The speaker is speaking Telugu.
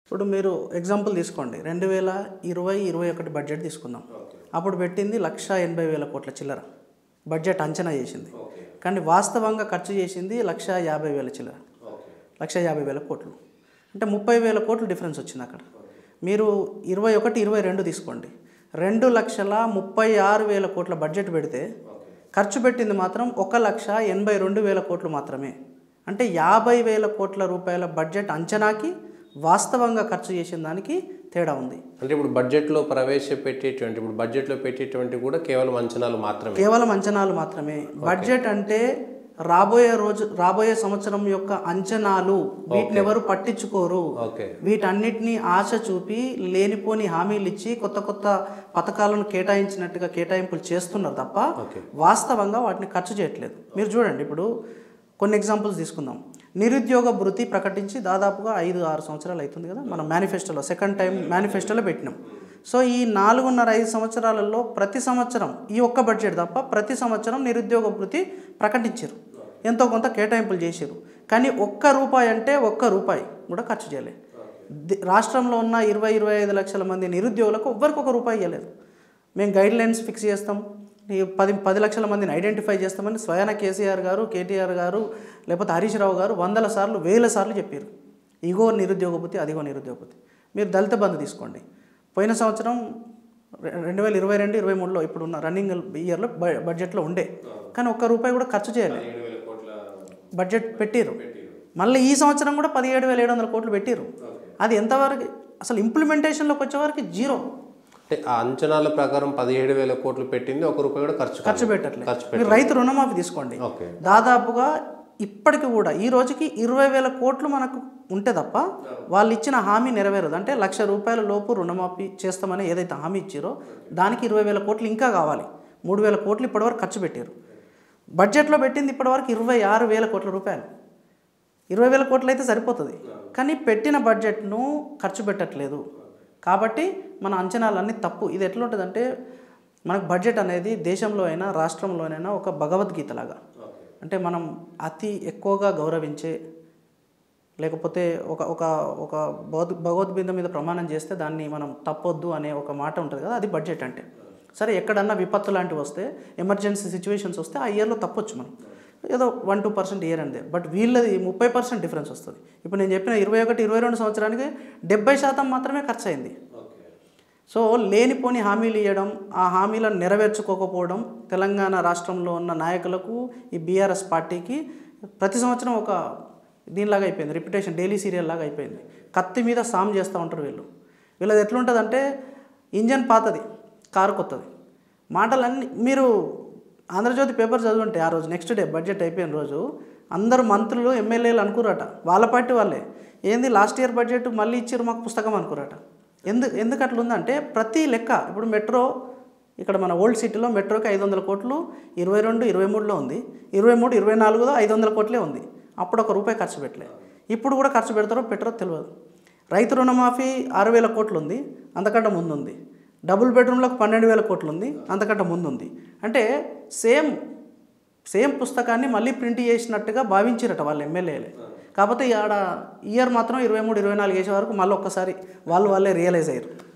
ఇప్పుడు మీరు ఎగ్జాంపుల్ తీసుకోండి రెండు వేల ఇరవై ఇరవై ఒకటి బడ్జెట్ తీసుకుందాం అప్పుడు పెట్టింది లక్ష ఎనభై వేల కోట్ల చిల్లర బడ్జెట్ అంచనా చేసింది కానీ వాస్తవంగా ఖర్చు చేసింది లక్ష యాభై వేల చిల్లర లక్ష యాభై వేల కోట్లు అంటే ముప్పై వేల కోట్లు డిఫరెన్స్ వచ్చింది అక్కడ మీరు ఇరవై ఒకటి ఇరవై రెండు తీసుకోండి రెండు లక్షల ముప్పై ఆరు వేల కోట్ల బడ్జెట్ పెడితే ఖర్చు పెట్టింది మాత్రం ఒక లక్ష ఎనభై రెండు వేల కోట్లు మాత్రమే అంటే యాభై వేల కోట్ల రూపాయల బడ్జెట్ అంచనాకి వాస్తవంగా ఖర్చు చేసిన దానికి తేడా ఉంది అంటే ఇప్పుడు బడ్జెట్లో ప్రవేశపెట్టేటువంటి ఇప్పుడు బడ్జెట్లో పెట్టేటువంటి కూడా కేవలం అంచనాలు మాత్రమే కేవలం అంచనాలు మాత్రమే బడ్జెట్ అంటే రాబోయే రోజు రాబోయే సంవత్సరం యొక్క అంచనాలు వీటిని ఎవరు పట్టించుకోరు ఓకే వీటన్నిటిని ఆశ చూపి లేనిపోని హామీలు ఇచ్చి కొత్త కొత్త పథకాలను కేటాయించినట్టుగా కేటాయింపులు చేస్తున్నారు తప్ప ఓకే వాస్తవంగా వాటిని ఖర్చు చేయట్లేదు మీరు చూడండి ఇప్పుడు కొన్ని ఎగ్జాంపుల్స్ తీసుకుందాం నిరుద్యోగ భృతి ప్రకటించి దాదాపుగా ఐదు ఆరు సంవత్సరాలు అవుతుంది కదా మనం మేనిఫెస్టోలో సెకండ్ టైం మేనిఫెస్టోలో పెట్టినాం సో ఈ నాలుగున్నర ఐదు సంవత్సరాలలో ప్రతి సంవత్సరం ఈ ఒక్క బడ్జెట్ తప్ప ప్రతి సంవత్సరం నిరుద్యోగ భృతి ప్రకటించారు ఎంతో కొంత కేటాయింపులు చేశారు కానీ ఒక్క రూపాయి అంటే ఒక్క రూపాయి కూడా ఖర్చు చేయలేదు ది- రాష్ట్రంలో ఉన్న ఇరవై ఇరవై ఐదు లక్షల మంది నిరుద్యోగులకు ఎవ్వరికి ఒక రూపాయి ఇవ్వలేదు మేము గైడ్ లైన్స్ ఫిక్స్ చేస్తాం ఈ పది పది లక్షల మందిని ఐడెంటిఫై చేస్తామని స్వయాన కేసీఆర్ గారు కేటీఆర్ గారు లేకపోతే హరీష్ రావు గారు వందల సార్లు వేల సార్లు చెప్పారు ఇగో నిరుద్యోగపతి అదిగో నిరుద్యోగపతి మీరు దళిత బంధు తీసుకోండి పోయిన సంవత్సరం రె- రెండు వేల ఇరవై రెండు ఇరవై మూడులో ఇప్పుడు ఉన్న రన్నింగ్ ఇయర్లో బ- బడ్జెట్లో ఉండే కానీ ఒక్క రూపాయి కూడా ఖర్చు చేయలేదు బడ్జెట్ పెట్టిరు మళ్ళీ ఈ సంవత్సరం కూడా పదిహేడు వేల ఏడు వందల కోట్లు పెట్టిరు అది ఎంతవరకు అసలు ఇంప్లిమెంటేషన్లోకి వచ్చేవరకు జీరో అంటే ఆ అంచనాల ప్రకారం పదిహేడు వేల కోట్లు పెట్టింది ఒక రూపాయి కూడా ఖర్చు ఖర్చు కాలేదు. పెట్టట్లేదు ఖర్చు మీరు రైతు రుణమాఫీ తీసుకోండి ఓకే దాదాపుగా ఇప్పటికి కూడా ఈ రోజుకి ఇరవై వేల కోట్లు మనకు ఉంటే తప్ప వాళ్ళు ఇచ్చిన హామీ నెరవేరదు అంటే లక్ష రూపాయల లోపు రుణమాఫీ చేస్తామని ఏదైతే హామీ ఇచ్చారో దానికి ఇరవై వేల కోట్లు ఇంకా కావాలి మూడు వేల కోట్లు ఇప్పటివరకు ఖర్చు పెట్టారు బడ్జెట్లో పెట్టింది ఇప్పటివరకు ఇరవై ఆరు వేల కోట్ల రూపాయలు ఇరవై వేల కోట్లు అయితే సరిపోతుంది కానీ పెట్టిన బడ్జెట్ను ఖర్చు పెట్టట్లేదు కాబట్టి మన అంచనాలన్నీ తప్పు ఇది ఎట్లా ఉంటుందంటే మనకు బడ్జెట్ అనేది దేశంలో అయినా రాష్ట్రంలోనైనా ఒక భగవద్గీత లాగా అంటే మనం అతి ఎక్కువగా గౌరవించే లేకపోతే ఒక ఒక ఒక భగవద్ భగవద్గీత మీద ప్రమాణం చేస్తే దాన్ని మనం తప్పొద్దు అనే ఒక మాట ఉంటుంది కదా అది బడ్జెట్ అంటే సరే ఎక్కడన్నా విపత్తు లాంటివి వస్తే ఎమర్జెన్సీ సిచ్యువేషన్స్ వస్తే ఆ ఇయర్లో తప్పొచ్చు మనం ఏదో వన్ టూ పర్సెంట్ ఇయర్ అంతే బట్ వీళ్ళది ముప్పై పర్సెంట్ డిఫరెన్స్ వస్తుంది ఇప్పుడు నేను చెప్పిన ఇరవై ఒకటి ఇరవై రెండు సంవత్సరానికి డెబ్బై శాతం మాత్రమే ఖర్చు అయింది సో లేనిపోని హామీలు ఇవ్వడం ఆ హామీలను నెరవేర్చుకోకపోవడం తెలంగాణ రాష్ట్రంలో ఉన్న నాయకులకు ఈ బీఆర్ఎస్ పార్టీకి ప్రతి సంవత్సరం ఒక దీనిలాగా అయిపోయింది రిప్యుటేషన్ డైలీ సీరియల్ లాగా అయిపోయింది కత్తి మీద సామ్ చేస్తూ ఉంటారు వీళ్ళు వీళ్ళది ఎట్లుంటుందంటే ఇంజన్ పాతది కారు కొత్తది మాటలన్నీ మీరు ఆంధ్రజ్యోతి పేపర్ చదువుంటే ఆ రోజు నెక్స్ట్ డే బడ్జెట్ అయిపోయిన రోజు అందరు మంత్రులు ఎమ్మెల్యేలు అనుకురట వాళ్ళ పార్టీ వాళ్ళే ఏంది లాస్ట్ ఇయర్ బడ్జెట్ మళ్ళీ ఇచ్చారు మాకు పుస్తకం అనుకురట ఎందుకు ఎందుకు అట్లా ఉందంటే ప్రతి లెక్క ఇప్పుడు మెట్రో ఇక్కడ మన ఓల్డ్ సిటీలో మెట్రోకి ఐదు వందల కోట్లు ఇరవై రెండు ఇరవై మూడులో ఉంది ఇరవై మూడు ఇరవై నాలుగులో ఐదు వందల కోట్లే ఉంది అప్పుడు ఒక రూపాయి ఖర్చు పెట్టలే ఇప్పుడు కూడా ఖర్చు పెడతారో పెట్టరో తెలియదు రైతు రుణమాఫీ ఆరు వేల కోట్లు ఉంది అంతకంటే ముందు ఉంది డబుల్ బెడ్రూమ్లకు పన్నెండు వేల కోట్లు ఉంది అంతకంటే ముందు ఉంది అంటే సేమ్ సేమ్ పుస్తకాన్ని మళ్ళీ ప్రింట్ చేసినట్టుగా భావించారట వాళ్ళ ఎమ్మెల్యేలే కాకపోతే ఆడ ఇయర్ మాత్రం ఇరవై మూడు ఇరవై నాలుగు వేసే వరకు మళ్ళీ ఒక్కసారి వాళ్ళు వాళ్ళే రియలైజ్ అయ్యారు